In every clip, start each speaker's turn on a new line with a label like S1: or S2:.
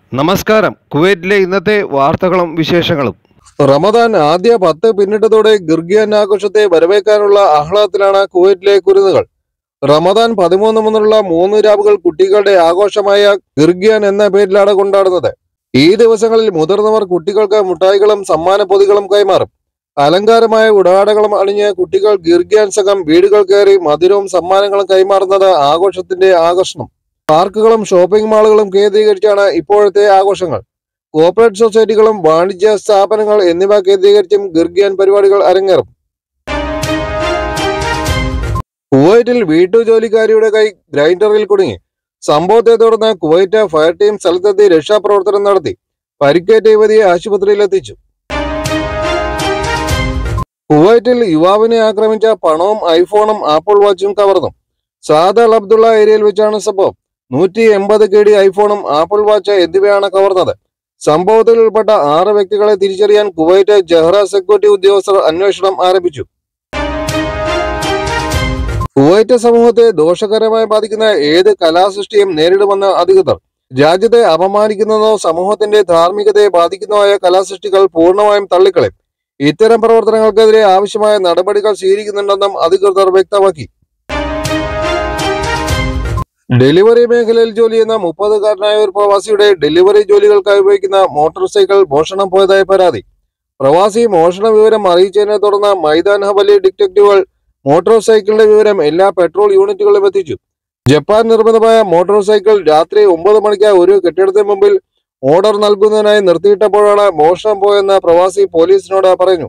S1: നമസ്കാരം കുവൈറ്റിലെ ഇന്നത്തെ വാർത്തകളും വിശേഷങ്ങളും
S2: റമദാൻ ആദ്യ പത്ത് പിന്നിട്ടതോടെ ഗിർഗിയാൻ ആഘോഷത്തെ വരവേൽക്കാനുള്ള ആഹ്ലാദത്തിലാണ് കുവൈറ്റിലെ കുരുന്നുകൾ റമദാൻ പതിമൂന്ന് മുതലുള്ള മൂന്ന് രാവുകൾ കുട്ടികളുടെ ആഘോഷമായ ഗിർഗിയാൻ എന്ന പേരിലാണ് കൊണ്ടാടുന്നത് ഈ ദിവസങ്ങളിൽ മുതിർന്നവർ കുട്ടികൾക്ക് മുട്ടായികളും സമ്മാന പൊതികളും കൈമാറും അലങ്കാരമായ ഉടാടകളും അണിഞ്ഞ് കുട്ടികൾ ഗിർഗിയാൻ സംഘം വീടുകൾ കയറി മധുരവും സമ്മാനങ്ങളും കൈമാറുന്നത് ആഘോഷത്തിന്റെ ആകർഷണം പാർക്കുകളും ഷോപ്പിംഗ് മാളുകളും കേന്ദ്രീകരിച്ചാണ് ഇപ്പോഴത്തെ ആഘോഷങ്ങൾ കോർപ്പറേറ്റ് സൊസൈറ്റികളും വാണിജ്യ സ്ഥാപനങ്ങൾ എന്നിവ കേന്ദ്രീകരിച്ചും ഗിർഗിയാൻ പരിപാടികൾ അരങ്ങേറും കുവൈറ്റിൽ വീട്ടുജോലിക്കാരിയുടെ കൈ ഗ്രൈൻഡറിൽ കുടുങ്ങി സംഭവത്തെ തുടർന്ന് കുവൈറ്റ് ഫയർ ടീം സ്ഥലത്തെത്തി രക്ഷാപ്രവർത്തനം നടത്തി പരിക്കേറ്റ യുവതിയെ ആശുപത്രിയിൽ എത്തിച്ചു കുവൈറ്റിൽ യുവാവിനെ ആക്രമിച്ച പണവും ഐഫോണും ആപ്പിൾ വാച്ചും കവർന്നു സാദൽ അബ്ദുള്ള ഏരിയയിൽ വെച്ചാണ് സംഭവം നൂറ്റി എൺപത് കെ ഡി ഐഫോണും ആപ്പിൾ വാച്ച് എന്നിവയാണ് കവർന്നത് സംഭവത്തിൽ ഉൾപ്പെട്ട ആറ് വ്യക്തികളെ തിരിച്ചറിയാൻ കുവൈറ്റ് ജഹ്റ സെക്യൂരിറ്റി ഉദ്യോഗസ്ഥർ അന്വേഷണം ആരംഭിച്ചു കുവൈറ്റ് സമൂഹത്തെ ദോഷകരമായി ബാധിക്കുന്ന ഏത് കലാസൃഷ്ടിയും നേരിടുമെന്ന് അധികൃതർ രാജ്യത്തെ അപമാനിക്കുന്നതോ സമൂഹത്തിന്റെ ധാർമ്മികതയെ ബാധിക്കുന്നതായ കലാസൃഷ്ടികൾ പൂർണ്ണമായും തള്ളിക്കളയും ഇത്തരം പ്രവർത്തനങ്ങൾക്കെതിരെ ആവശ്യമായ നടപടികൾ സ്വീകരിക്കുന്നുണ്ടെന്നും അധികൃതർ വ്യക്തമാക്കി ഡെലിവറി മേഖലയിൽ ജോലി ചെയ്യുന്ന മുപ്പതുകാരനായ ഒരു പ്രവാസിയുടെ ഡെലിവറി ജോലികൾക്കായി ഉപയോഗിക്കുന്ന മോട്ടോർ സൈക്കിൾ മോഷണം പോയതായി പരാതി പ്രവാസി മോഷണ വിവരം അറിയിച്ചതിനെ തുടർന്ന് മൈതാൻ ഹവലി ഡിറ്റക്റ്റീവുകൾ മോട്ടോർ സൈക്കിളിന്റെ വിവരം എല്ലാ പെട്രോൾ യൂണിറ്റുകളിലും എത്തിച്ചു ജപ്പാൻ നിർമ്മിതമായ മോട്ടോർ സൈക്കിൾ രാത്രി ഒമ്പത് മണിക്ക് ഒരു കെട്ടിടത്തിന് മുമ്പിൽ ഓർഡർ നൽകുന്നതിനായി നിർത്തിയിട്ടപ്പോഴാണ് മോഷണം പോയെന്ന് പ്രവാസി പോലീസിനോട് പറഞ്ഞു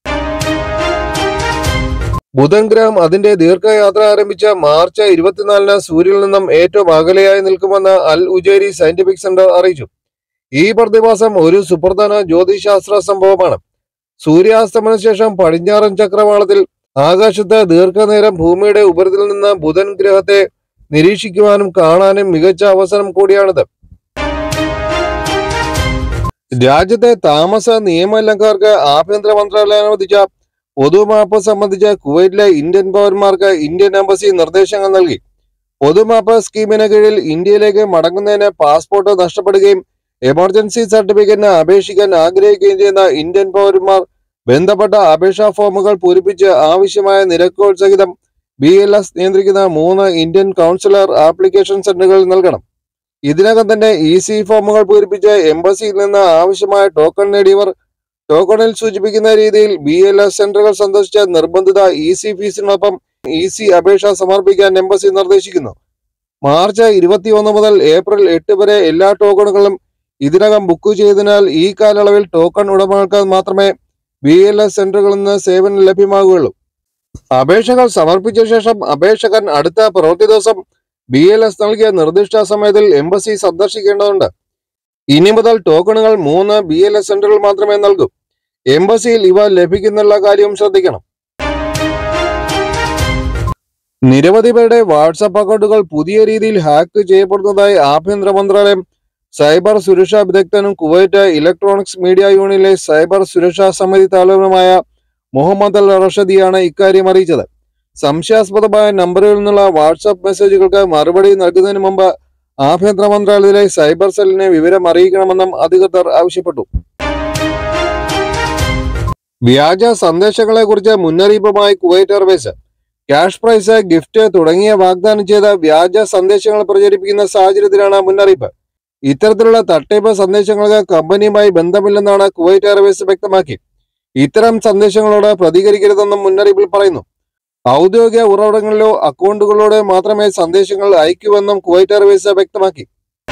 S2: ബുധൻ ഗ്രഹം അതിന്റെ ദീർഘയാത്ര ആരംഭിച്ച മാർച്ച് ഇരുപത്തിനാലിന് സൂര്യനിൽ നിന്നും ഏറ്റവും അകലെയായി നിൽക്കുമെന്ന് അൽ ഉജേരി സയന്റിഫിക് സെന്റർ അറിയിച്ചു ഈ പ്രതിഭാസം ഒരു സുപ്രധാന ജ്യോതിശാസ്ത്ര സംഭവമാണ് സൂര്യാസ്തമന ശേഷം പടിഞ്ഞാറൻ ചക്രവാളത്തിൽ ആകാശത്ത് ദീർഘനേരം ഭൂമിയുടെ ഉപരിതലിൽ നിന്ന് ബുധൻ ഗ്രഹത്തെ നിരീക്ഷിക്കുവാനും കാണാനും മികച്ച അവസരം കൂടിയാണിത് രാജ്യത്തെ താമസ നിയമലംഘകർക്ക് ആഭ്യന്തര മന്ത്രാലയം അനുവദിച്ച പൊതുമാപ്പ് സംബന്ധിച്ച് കുവൈറ്റിലെ ഇന്ത്യൻ പൗരന്മാർക്ക് ഇന്ത്യൻ എംബസി നിർദ്ദേശങ്ങൾ നൽകി പൊതുമാപ്പ് സ്കീമിന് കീഴിൽ ഇന്ത്യയിലേക്ക് മടങ്ങുന്നതിന് പാസ്പോർട്ട് നഷ്ടപ്പെടുകയും എമർജൻസി സർട്ടിഫിക്കറ്റിന് അപേക്ഷിക്കാൻ ആഗ്രഹിക്കുകയും ചെയ്യുന്ന ഇന്ത്യൻ പൗരന്മാർ ബന്ധപ്പെട്ട അപേക്ഷാ ഫോമുകൾ പൂരിപ്പിച്ച് ആവശ്യമായ നിരക്കുകൾ സഹിതം ബി എൽ എസ് നിയന്ത്രിക്കുന്ന മൂന്ന് ഇന്ത്യൻ കൗൺസിലർ ആപ്ലിക്കേഷൻ സെന്ററുകളിൽ നൽകണം ഇതിനകം തന്നെ ഇ സി ഫോമുകൾ പൂരിപ്പിച്ച് എംബസിയിൽ നിന്ന് ആവശ്യമായ ടോക്കൺ നേടിയവർ ടോക്കണിൽ സൂചിപ്പിക്കുന്ന രീതിയിൽ ബി എൽ എസ് സെന്ററുകൾ സന്ദർശിച്ച നിർബന്ധിത ഇ സി ഫീസിനൊപ്പം ഇ സി അപേക്ഷ സമർപ്പിക്കാൻ എംബസി നിർദ്ദേശിക്കുന്നു മാർച്ച് ഇരുപത്തിയൊന്ന് മുതൽ ഏപ്രിൽ എട്ട് വരെ എല്ലാ ടോക്കണുകളും ഇതിനകം ബുക്ക് ചെയ്തതിനാൽ ഈ കാലയളവിൽ ടോക്കൺ ഉടമകൾക്ക് മാത്രമേ ബി എൽ എസ് സെന്ററുകളിൽ നിന്ന് സേവനം ലഭ്യമാകുകയുള്ളൂ അപേക്ഷകൾ സമർപ്പിച്ച ശേഷം അപേക്ഷകൻ അടുത്ത പ്രവൃത്തി ദിവസം ബി എൽ എസ് നൽകിയ നിർദ്ദിഷ്ട സമയത്തിൽ എംബസി സന്ദർശിക്കേണ്ടതുണ്ട് ഇനി മുതൽ ടോക്കണുകൾ മൂന്ന് ബി എൽ എസ് സെന്ററുകൾ മാത്രമേ നൽകൂ എംബസിയിൽ ഇവ ലഭിക്കുന്നുള്ള കാര്യവും ശ്രദ്ധിക്കണം നിരവധി പേരുടെ വാട്സപ്പ് അക്കൗണ്ടുകൾ പുതിയ രീതിയിൽ ഹാക്ക് ചെയ്യപ്പെടുന്നതായി ആഭ്യന്തര മന്ത്രാലയം സൈബർ സുരക്ഷാ വിദഗ്ധനും കുവൈറ്റ് ഇലക്ട്രോണിക്സ് മീഡിയ യൂണിയനിലെ സൈബർ സുരക്ഷാ സമിതി തലവനുമായ മുഹമ്മദ് അൽ റഷദിയാണ് ഇക്കാര്യം അറിയിച്ചത് സംശയാസ്പദമായ നമ്പറുകളിൽ നിന്നുള്ള വാട്സാപ്പ് മെസ്സേജുകൾക്ക് മറുപടി നൽകുന്നതിന് മുമ്പ് ആഭ്യന്തര മന്ത്രാലയത്തിലെ സൈബർ സെല്ലിനെ വിവരം അറിയിക്കണമെന്നും അധികൃതർ ആവശ്യപ്പെട്ടു വ്യാജ സന്ദേശങ്ങളെ കുറിച്ച് മുന്നറിയിപ്പുമായി Kuwait airways cash prize gift തുടങ്ങിയ വാഗ്ദാനം ചെയ്ത വ്യാജ സന്ദേശങ്ങൾ പ്രചരിപ്പിക്കുന്ന സാഹചര്യത്തിലാണ് മുന്നറിയിപ്പ് ഇത്തരത്തിലുള്ള തട്ടിപ്പ് സന്ദേശങ്ങൾക്ക് കമ്പനിയുമായി ബന്ധമില്ലെന്നാണ് കുവൈറ്റ് എയർവേസ് വ്യക്തമാക്കി ഇത്തരം സന്ദേശങ്ങളോട് പ്രതികരിക്കരുതെന്നും മുന്നറിയിപ്പിൽ പറയുന്നു ഔദ്യോഗിക ഉറവിടങ്ങളിലോ അക്കൗണ്ടുകളിലൂടെ മാത്രമേ സന്ദേശങ്ങൾ അയക്കൂവെന്നും കുവൈറ്റ് എയർവേസ് വ്യക്തമാക്കി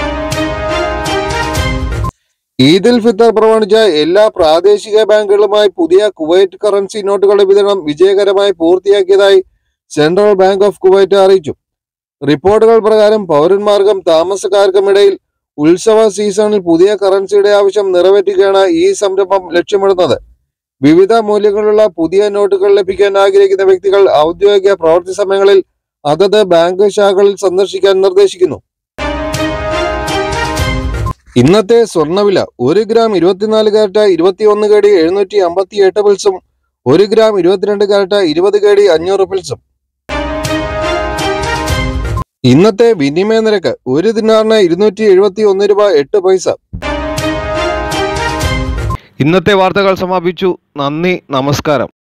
S2: ഈദുൽ ഫിത്തർ പ്രമാണിച്ച് എല്ലാ പ്രാദേശിക ബാങ്കുകളുമായി പുതിയ കുവൈറ്റ് കറൻസി നോട്ടുകളുടെ വിതരണം വിജയകരമായി പൂർത്തിയാക്കിയതായി സെൻട്രൽ ബാങ്ക് ഓഫ് കുവൈറ്റ് അറിയിച്ചു റിപ്പോർട്ടുകൾ പ്രകാരം പൗരന്മാർക്കും താമസക്കാർക്കും ഇടയിൽ ഉത്സവ സീസണിൽ പുതിയ കറൻസിയുടെ ആവശ്യം നിറവേറ്റുകയാണ് ഈ സംരംഭം ലക്ഷ്യമിടുന്നത് വിവിധ മൂല്യങ്ങളുള്ള പുതിയ നോട്ടുകൾ ലഭിക്കാൻ ആഗ്രഹിക്കുന്ന വ്യക്തികൾ ഔദ്യോഗിക പ്രവൃത്തി സമയങ്ങളിൽ അതത് ബാങ്ക് ശാഖകളിൽ സന്ദർശിക്കാൻ നിർദ്ദേശിക്കുന്നു ഇന്നത്തെ സ്വർണ്ണവില ഒരു ഗ്രാം ഇരുപത്തിനാല് കാരറ്റ് ഇരുപത്തിയൊന്ന് കേടി എഴുന്നൂറ്റി അമ്പത്തി എട്ട് പിൽസും ഒരു ഗ്രാം ഇരുപത്തിരണ്ട് കാരറ്റ് ഇരുപത് കേടി അഞ്ഞൂറ് പിൽസും ഇന്നത്തെ വിനിമയ നിരക്ക് ഒരു ദിനാറിന് ഇരുന്നൂറ്റി എഴുപത്തി ഒന്ന് രൂപ എട്ട് പൈസ
S1: ഇന്നത്തെ വാർത്തകൾ സമാപിച്ചു നന്ദി നമസ്കാരം